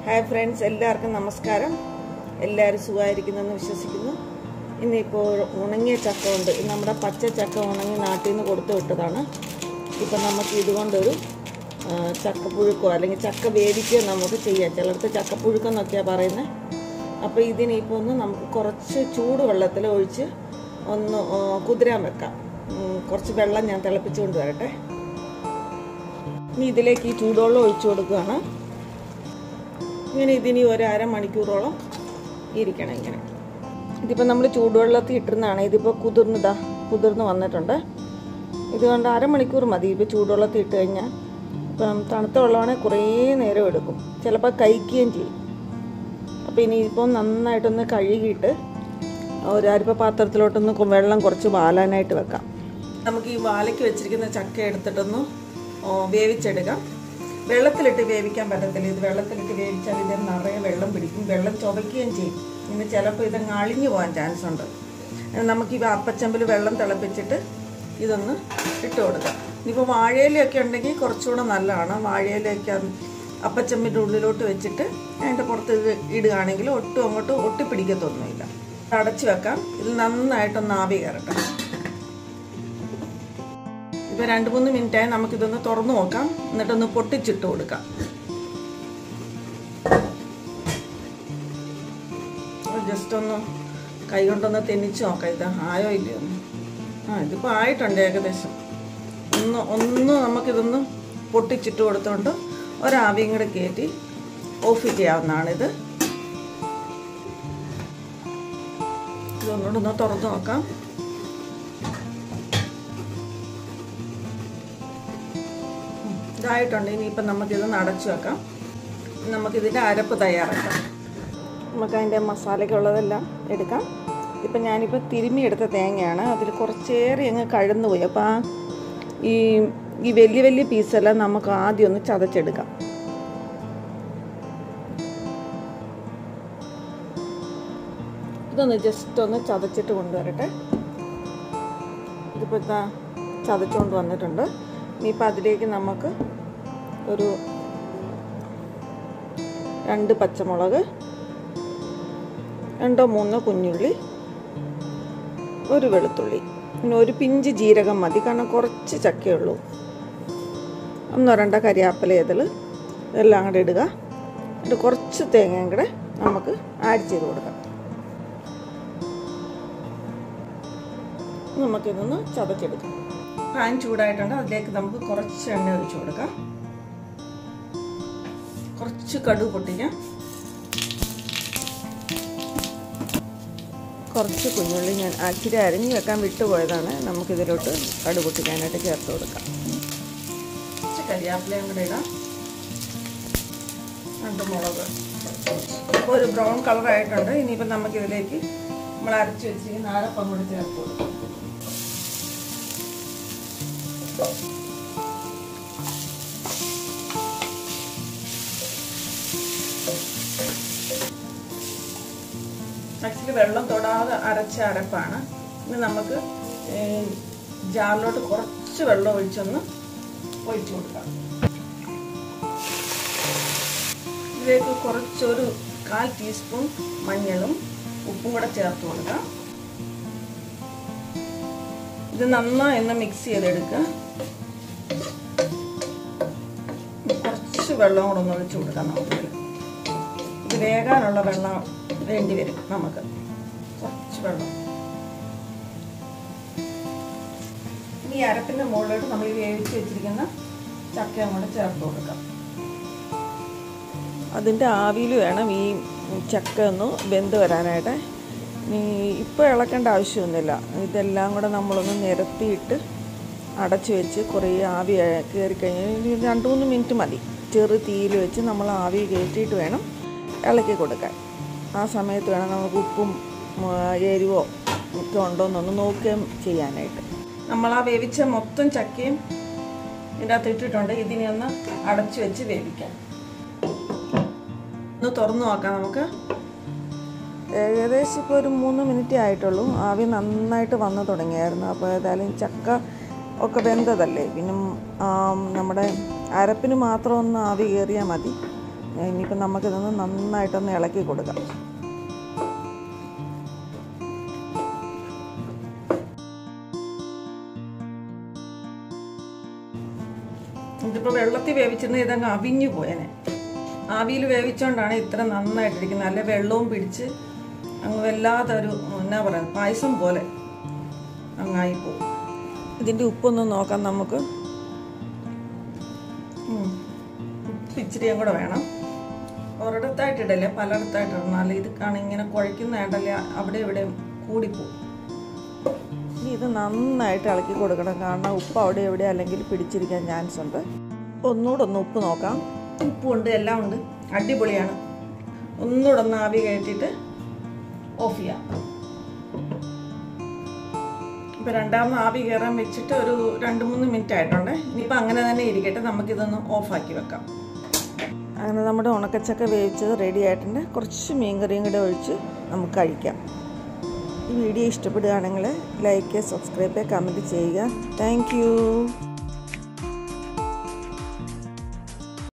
Hi friends എല്ലാവർക്കും നമസ്കാരം എല്ലാവരും സുഖമായിരിക്കുന്നെന്ന് വിശ്വസിക്കുന്നു ഇന്നിപ്പോൾ ഉണങ്ങിയ ചക്ക ഉണ്ട് ഇത് നമ്മുടെ പച്ച ചക്ക ഉണങ്ങി നാട്ടിൽ നിന്ന് കൊടുത്തു വിട്ടതാണ് ഇപ്പം നമുക്ക് ഇതുകൊണ്ടൊരു ആ, ചക്കപ്പുഴുക്കോ അല്ലെങ്കിൽ ചക്ക വേവിക്കുകയോ നമുക്ക് ചെയ്യാം ചിലർക്ക് ചക്കപ്പുഴുക്കെന്നൊക്കെയാണ് പറയുന്നത് അപ്പോൾ ഇതിനിപ്പോൾ ഒന്ന് നമുക്ക് കുറച്ച് ചൂടുവെള്ളത്തിൽ ഒഴിച്ച് ഒന്ന് ആ, കുതിരാൻ വെക്കാം ഉം, കുറച്ച് വെള്ളം ഞാൻ തിളപ്പിച്ചുകൊണ്ട് വരട്ടെ ഇനി ഇതിലേക്ക് ഈ ചൂടുവെള്ളം ഒഴിച്ചു കൊടുക്കുകയാണ് ഇങ്ങനെ ഇതിനി ഒരു അരമണിക്കൂറോളം ഇരിക്കണം ഇങ്ങനെ ഇതിപ്പോൾ നമ്മൾ ചൂടുവെള്ളത്തിൽ ഇട്ടിരുന്നതാണ് ഇതിപ്പോൾ കുതിർന്നതാ കുതിർന്ന് വന്നിട്ടുണ്ട് ഇതുകൊണ്ട് അരമണിക്കൂർ മതി ഇപ്പോൾ ചൂടുവെള്ളത്തിൽ ഇട്ട് കഴിഞ്ഞാൽ ഇപ്പം തണുത്ത വെള്ളമാണെങ്കിൽ കുറേ നേരം എടുക്കും ചിലപ്പോൾ കഴിക്കുകയും ചെയ്യും അപ്പോൾ ഇനി ഇപ്പോൾ നന്നായിട്ടൊന്ന് കഴുകിയിട്ട് ഒരു അരിപ്പ പാത്രത്തിലോട്ടൊന്ന് കൊ- വെള്ളം കുറച്ച് വാലാനായിട്ട് വെക്കാം നമുക്ക് ഈ വാലയ്ക്ക് വെച്ചിരിക്കുന്ന ചക്ക എടുത്തിട്ടൊന്ന് ഓ, വേവിച്ചെടുക്കാം വെള്ളത്തിലിട്ട് വേവിക്കാൻ പറ്റത്തില്ല ഇത് വെള്ളത്തിലിട്ട് വേവിച്ചാൽ ഇത് നിറയെ വെള്ളം പിടിക്കും വെള്ളം ചുവയ്ക്കുകയും ചെയ്യും ഇനി ചിലപ്പോൾ ഇത് അളിഞ്ഞു പോകാൻ ചാൻസ് ഉണ്ട് അത് നമുക്ക് ഈ അപ്പച്ചമ്പിൽ വെള്ളം തിളപ്പിച്ചിട്ട് ഇതൊന്ന് ഇട്ട് കൊടുക്കാം ഇനിയിപ്പോൾ വാഴയിലൊക്കെ ഉണ്ടെങ്കിൽ കുറച്ചുകൂടെ നല്ലതാണ് വാഴയിലൊക്കെ അപ്പച്ചമ്പിൻ്റെ ഉള്ളിലോട്ട് വെച്ചിട്ട് അതിൻ്റെ പുറത്ത് ഇത് ഇടുകയാണെങ്കിൽ ഒട്ടും അങ്ങോട്ടും ഒട്ടിപ്പിടിക്കത്തൊന്നുമില്ല അടച്ചു വെക്കാം ഇത് നന്നായിട്ടൊന്ന് ആവി കയറട്ടെ ഇപ്പോൾ രണ്ട് മൂന്ന് മിനിറ്റായി നമുക്കിതൊന്ന് തുറന്നു നോക്കാം എന്നിട്ടൊന്ന് പൊട്ടിച്ചിട്ട് കൊടുക്കാം ജസ്റ്റ് ഒന്ന് കൈ കൊണ്ടൊന്ന് തെന്നിച്ച് നോക്കാം ഇത് ആയോ ഇല്ലയോ എന്ന് ആ ഇതിപ്പോൾ ആയിട്ടുണ്ട് ഏകദേശം ഒന്ന് ഒന്ന് നമുക്കിതൊന്ന് പൊട്ടിച്ചിട്ട് കൊടുത്തോണ്ട് ഒരാവിയും കൂടെ കയറ്റി ഓഫ് ചെയ്യാവുന്നതാണിത് ഇതൊന്നുകൂടെ ഒന്ന് തുറന്നു നോക്കാം ഇതായിട്ടുണ്ട് ഇനിയിപ്പം നമുക്കിത് അടച്ചു വെക്കാം നമുക്കിതിൻ്റെ അരപ്പ് തയ്യാറാക്കാം നമുക്ക് അതിൻ്റെ മസാലയ്ക്കുള്ളതെല്ലാം എടുക്കാം ഇപ്പം ഞാനിപ്പോൾ തിരുമ്മി എടുത്ത തേങ്ങയാണ് അതിൽ കുറച്ചേറെ അങ്ങ് കഴന്നു പോയി അപ്പോൾ ആ ഈ ഈ വലിയ വലിയ പീസെല്ലാം നമുക്ക് ആദ്യം ഒന്ന് ചതച്ചെടുക്കാം ഇതൊന്ന് ജസ്റ്റ് ഒന്ന് ചതച്ചിട്ട് കൊണ്ടുവരട്ടെ ഇതിപ്പോൾ ഇതാ ചതച്ചുകൊണ്ട് വന്നിട്ടുണ്ട് ഇനിയിപ്പോൾ അതിലേക്ക് നമുക്ക് ഒരു രണ്ട് പച്ചമുളക് രണ്ടോ മൂന്നോ കുഞ്ഞുള്ളി ഒരു വെളുത്തുള്ളി പിന്നെ ഒരു പിഞ്ച് ജീരകം മതി കാരണം കുറച്ച് ചക്കയുള്ളൂ ഒന്നോ രണ്ടോ കരിയാപ്പല ഇതിൽ എല്ലാം കൂടെ ഇടുക എന്നിട്ട് കുറച്ച് തേങ്ങയും കൂടെ നമുക്ക് ആഡ് ചെയ്ത് കൊടുക്കാം നമുക്കിതൊന്ന് ചതച്ചെടുക്കാം പാൻ ചൂടായിട്ടുണ്ട് അതിലേക്ക് നമുക്ക് കുറച്ച് എണ്ണ ഒഴിച്ചു കൊടുക്കാം കുറച്ച് കടുക് പൊട്ടിക്കാം കുറച്ച് കുഞ്ഞുള്ളി ഞാൻ ആക്ച്വലി അരിഞ്ഞ് വെക്കാൻ വിട്ടുപോയതാണ് നമുക്കിതിലോട്ട് കടുക് പൊട്ടിക്കാനായിട്ട് ചേർത്ത് കൊടുക്കാം കുറച്ച് കരിയാപ്പിലയും കൂടെ ഇടാം രണ്ട് മുളക് ഇപ്പോൾ ഒരു ബ്രൗൺ കളർ ആയിട്ടുണ്ട് ഇനിയിപ്പോൾ നമുക്കിതിലേക്ക് നമ്മൾ അരച്ച് വെച്ചിരിക്കുന്ന അരപ്പം കൂടി ചേർത്ത് കൊടുക്കാം ആക്ച്വലി വെള്ളം തൊടാതെ അരച്ച അരപ്പാണ് ഇനി നമുക്ക് ജാറിലോട്ട് കുറച്ച് വെള്ളം ഒഴിച്ചൊന്ന് ഒഴിച്ചു കൊടുക്കാം ഇതിലേക്ക് കുറച്ചൊരു കാൽ ടീസ്പൂൺ മഞ്ഞളും ഉപ്പും കൂടെ ചേർത്ത് കൊടുക്കാം ഇത് നന്നായി ഒന്ന് മിക്സ് ചെയ്തെടുക്കുക കുറച്ച് വെള്ളം കൂടെ ഒന്ന് ഒഴിച്ചു കൊടുക്കാം നമുക്ക് ഇത് വേകാനുള്ള വെള്ളം വേണ്ടി വരും നമുക്ക് കുറച്ച് വെള്ളം ഇനി അരപ്പിൻ്റെ മുകളിലോട്ട് നമ്മൾ ഈ വേവിച്ച് വെച്ചിരിക്കുന്ന ചക്ക അങ്ങോട്ട് ചേർത്ത് കൊടുക്കാം അതിൻ്റെ ആവിയിൽ വേണം ഈ ചക്ക ഒന്ന് വെന്ത് വരാനായിട്ട് ഇനി ഇപ്പോൾ ഇളക്കേണ്ട ആവശ്യമൊന്നുമില്ല ഇതെല്ലാം കൂടെ നമ്മളൊന്ന് നിരത്തിയിട്ട് അടച്ചു വെച്ച് കുറേ ആവി കയറി കഴിഞ്ഞാൽ രണ്ട് മൂന്ന് മിനിറ്റ് മതി ചെറു തീയിൽ വെച്ച് നമ്മൾ ആവി കയറ്റിയിട്ട് വേണം ഇളക്കി കൊടുക്കാൻ ആ സമയത്ത് വേണം നമുക്ക് ഉപ്പും എരിവോ ഒക്കെ ഉണ്ടോ എന്നൊന്ന് നോക്കുകയും ചെയ്യാനായിട്ട് നമ്മൾ ആ വേവിച്ച മൊത്തം ചക്കയും ഇതിൻ്റെ അകത്ത് ഇട്ടിട്ടുണ്ട് ഇതിനെ ഒന്ന് അടച്ചു വെച്ച് വേവിക്കാം ഒന്ന് തുറന്നു നോക്കാം നമുക്ക് ഏകദേശം ഇപ്പോൾ ഒരു മൂന്ന് മിനിറ്റേ ആയിട്ടുള്ളൂ ആവി നന്നായിട്ട് വന്നു തുടങ്ങിയായിരുന്നു അപ്പോൾ ഏതായാലും ചക്ക ഒക്കെ വെന്തതല്ലേ പിന്നെ ആ, നമ്മുടെ അരപ്പിന് മാത്രം ഒന്ന് ആവി കയറിയാൽ മതി ഇനിയിപ്പോൾ നമുക്കിതൊന്ന് നന്നായിട്ടൊന്ന് ഇളക്കി കൊടുക്കാം ഇതിപ്പോൾ വെള്ളത്തിൽ വേവിച്ചിരുന്ന ഇതങ്ങ് അവിഞ്ഞു പോയനെ ആവിയിൽ വേവിച്ചുകൊണ്ടാണ് ഇത്ര നന്നായിട്ടിരിക്കുന്നത് നല്ല വെള്ളവും പിടിച്ച് അങ്ങ് വല്ലാത്തൊരു എന്നാ പറയുക പായസം പോലെ അങ്ങായിപ്പോവും ഇതിൻ്റെ ഉപ്പൊന്ന് നോക്കാം നമുക്ക് ഉം. ഉപ്പ് ഇച്ചിരിയും കൂടെ വേണം ഒരിടത്തായിട്ടിടല്ലേ പലയിടത്തായിട്ട് ഇടണം ഇത് കാണി ഇങ്ങനെ കുഴയ്ക്കുന്നതായിട്ടല്ലേ അവിടെ ഇവിടെ കൂടിപ്പോവും ഇനി ഇത് നന്നായിട്ട് ഇളക്കി കൊടുക്കണം കാരണം ഉപ്പ് അവിടെ എവിടെ അല്ലെങ്കിൽ പിടിച്ചിരിക്കാൻ ചാൻസ് ഉണ്ട് ഒന്നുകൂടെ ഒന്ന് ഉപ്പ് നോക്കാം ഉപ്പുണ്ട് എല്ലാം ഉണ്ട് അടിപൊളിയാണ് ഒന്നുകൂടെ ഒന്ന് ആവി കയറ്റിയിട്ട് ഓഫ് ചെയ്യാം ഇപ്പം രണ്ടാമത് ആവി കയറാൻ വെച്ചിട്ട് ഒരു രണ്ട് മൂന്ന് മിനിറ്റ് ആയിട്ടുണ്ട് ഇനിയിപ്പോൾ അങ്ങനെ തന്നെ ഇരിക്കട്ടെ നമുക്കിതൊന്ന് ഓഫാക്കി വെക്കാം അങ്ങനെ നമ്മുടെ ഉണക്കച്ചക്ക വേവിച്ചത് റെഡി ആയിട്ടുണ്ട് കുറച്ച് മീൻകറിയും കൂടെ ഒഴിച്ച് നമുക്ക് കഴിക്കാം ഈ വീഡിയോ ഇഷ്ടപ്പെടുകയാണെങ്കിൽ ലൈക്ക് സബ്സ്ക്രൈബ് കമൻറ്റ് ചെയ്യുക താങ്ക്